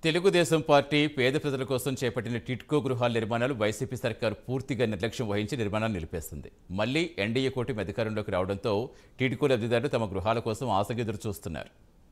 Telugu Desam party పేద ప్రజల కోసం చేపట్టిన టిట్కో గృహాల నిర్మాణాలు వైసీపీ సర్కారు పూర్తిగా నిర్లక్ష్యం వహించి నిర్మాణాలు నిలిపేస్తుంది మళ్లీ ఎన్డీఏ కూటమి అధికారంలోకి రావడంతో టిట్కో లబ్ధిదారులు తమ గృహాల కోసం ఆశగా ఎదురు చూస్తున్నారు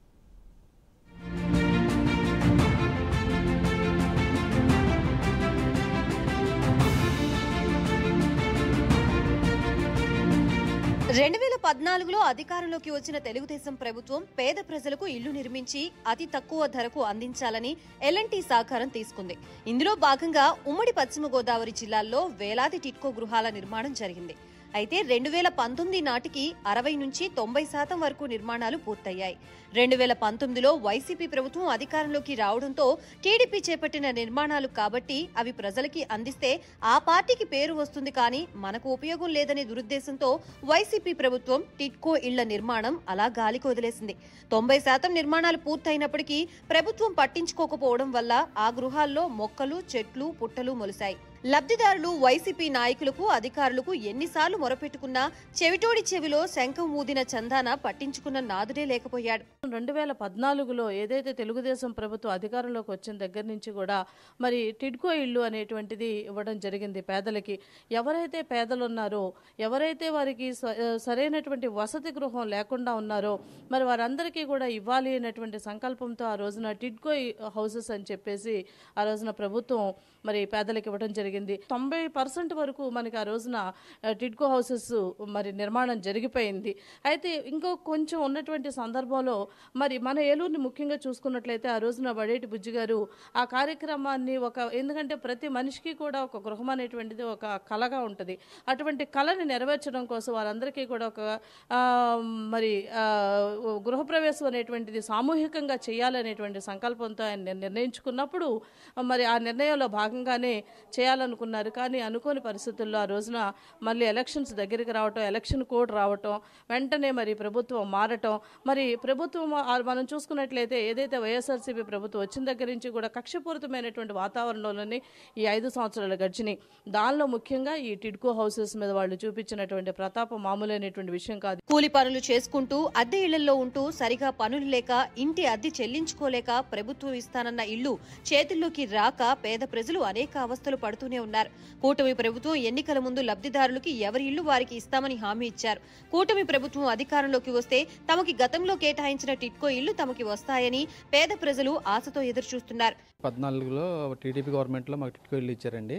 రెండు వేల పద్నాలుగులో అధికారంలోకి వచ్చిన తెలుగుదేశం ప్రభుత్వం పేద ప్రజలకు ఇల్లు నిర్మించి అతి తక్కువ ధరకు అందించాలని ఎల్ఎన్టీ సహకారం తీసుకుంది ఇందులో భాగంగా ఉమ్మడి పశ్చిమ గోదావరి జిల్లాల్లో వేలాది టిట్కో గృహాల నిర్మాణం జరిగింది అయితే రెండు వేల పంతొమ్మిది నాటికి అరవై నుంచి తొంభై శాతం వరకు నిర్మాణాలు పూర్తయ్యాయి రెండు వేల పంతొమ్మిదిలో వైసీపీ ప్రభుత్వం అధికారంలోకి రావడంతో టీడీపీ చేపట్టిన నిర్మాణాలు కాబట్టి అవి ప్రజలకి అందిస్తే ఆ పార్టీకి పేరు వస్తుంది కానీ మనకు ఉపయోగం లేదనే దురుద్దేశంతో వైసీపీ ప్రభుత్వం టిట్కో ఇళ్ల నిర్మాణం అలా గాలికి వదిలేసింది తొంభై శాతం నిర్మాణాలు పూర్తయినప్పటికీ ప్రభుత్వం పట్టించుకోకపోవడం వల్ల ఆ గృహాల్లో మొక్కలు చెట్లు పుట్టలు మొలిశాయి లబ్ధిదారులు వైసీపీ నాయకులకు అధికారులకు ఎన్నిసార్లు మొరపెట్టుకున్నా చెవిటోడి చెవిలో శంఖం ఊదిన చందాన పట్టించుకున్న నాదుడే లేకపోయాడు రెండు వేల పద్నాలుగులో ఏదైతే తెలుగుదేశం ప్రభుత్వం అధికారంలోకి వచ్చిన దగ్గర నుంచి కూడా మరి టిడ్కో ఇల్లు అనేటువంటిది ఇవ్వడం జరిగింది పేదలకి ఎవరైతే పేదలు ఉన్నారో ఎవరైతే వారికి స- సరైనటువంటి వసతి గృహం లేకుండా ఉన్నారో మరి వారందరికీ కూడా ఇవ్వాలి అనేటువంటి సంకల్పంతో ఆ రోజున టిడ్కో హౌసెస్ అని చెప్పేసి ఆ రోజున ప్రభుత్వం మరి పేదలకు ఇవ్వడం జరిగింది తొంభై పర్సెంట్ వరకు మనకి ఆ రోజున ఆ, టిడ్కో హౌసెస్ మరి నిర్మాణం జరిగిపోయింది అయితే ఇంకో కొంచెం ఉన్నటువంటి సందర్భంలో మరి మన ఏలూరుని ముఖ్యంగా చూసుకున్నట్లయితే ఆ రోజున బడేటి బుజ్జి గారు ఆ కార్యక్రమాన్ని ఒక ఎందుకంటే ప్రతి మనిషికి కూడా ఒక గృహం అనేటువంటిది ఒక కళగా ఉంటుంది అటువంటి కళని నెరవేర్చడం కోసం వారందరికీ కూడా ఒక ఆ, మరి ఆ, గృహప్రవేశం అనేటువంటిది సామూహికంగా చేయాలనేటువంటి సంకల్పంతో ఆయన నిర్- నిర్ణయించుకున్నప్పుడు మరి ఆ నిర్ణయంలో భాగంగానే చేయాలనుకున్నారు కానీ అనుకోని పరిస్థితుల్లో ఆ రోజున మళ్ళీ ఎలక్షన్స్ దగ్గరికి రావటం ఎలక్షన్ కోడ్ రావటం వెంటనే మరి ప్రభుత్వం మారటం మరి ప్రభుత్వం ఆ- మనం చూసుకున్నట్లయితే ఏదైతే వైఎస్ఆర్సీపీ ప్రభుత్వం వచ్చిన దగ్గర నుంచి కూడా కక్షపూరితమైనటువంటి వాతావరణంలోనే ఈ ఐదు సంవత్సరాలు గడిచినాయి దానిలో ముఖ్యంగా ఈ టిడ్కో హౌసెస్ మీద వాళ్ళు చూపించినటువంటి ప్రతాపం మామూలైనటువంటి విషయం కాదు కూలి పనులు చేసుకుంటూ అద్దె ఇళ్లలో ఉంటూ సరిగా పనులు లేక ఇంటి అద్దె చెల్లించుకోలేక ప్రభుత్వం ఇస్తానన్న ఇల్లు చేతుల్లోకి రాక పేద ప్రజలు అనేక అవస్థలు పడుతూనే ఉన్నారు కూటమి ప్రభుత్వం ఎన్నికల ముందు లబ్ధిదారులకి ఎవరి ఇల్లు వారికి ఇస్తామని హామీ ఇచ్చారు కూటమి ప్రభుత్వం అధికారంలోకి వస్తే తమకి గతంలో కేటాయించిన టిట్కో ఇల్లు తమకి వస్తాయని పేద ప్రజలు ఆశతో ఎదురుచూస్తున్నారు పద్నాలుగులో టీడీపీ గవర్నమెంట్లో మాకు టిట్కో ఇల్లు ఇచ్చారండి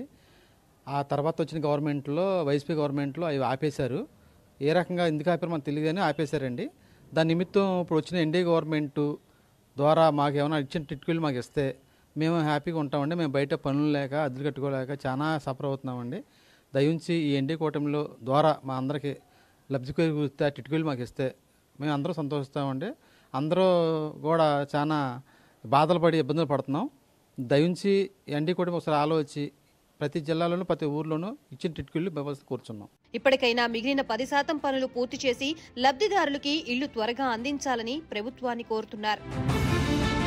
ఆ తర్వాత వచ్చిన గవర్నమెంట్లో వైసీపీ గవర్నమెంట్లో అవి ఆపేశారు ఏ రకంగా ఎందుకు ఆపారో మనకు తెలియదు కానీ ఆపేశారండి దాని నిమిత్తం ఇప్పుడు వచ్చిన ఎన్డీఏ గవర్నమెంట్ ద్వారా మాకు ఏమైనా ఇచ్చిన టిట్కోలు మాకు ఇస్తే మేము హ్యాపీగా ఉంటామండి మేము బయట పనులు లేక అద్దెలు కట్టుకోలేక చాలా సఫర్ అవుతున్నామండి దయించి ఈ ఎన్డీ కూటమిలో ద్వారా మా అందరికీ లబ్ధి కూరిస్తే ఆ టిట్కోలు మాకు ఇస్తే మేము అందరూ సంతోషిస్తామండి అందరూ కూడా చాలా బాధలు పడి ఇబ్బందులు పడుతున్నాం దయించి ఎన్డీ కూటమి ఒకసారి ఆలోచించి ప్రతి జిల్లాలోనూ ప్రతి ఊర్లోనూ ఇచ్చిన టిట్కిళ్ళు వ్యవస్థ కూర్చున్నాం ఇప్పటికైనా మిగిలిన పది శాతం పనులు పూర్తి చేసి లబ్ధిదారులకి ఇళ్లు త్వరగా అందించాలని ప్రభుత్వాన్ని కోరుతున్నారు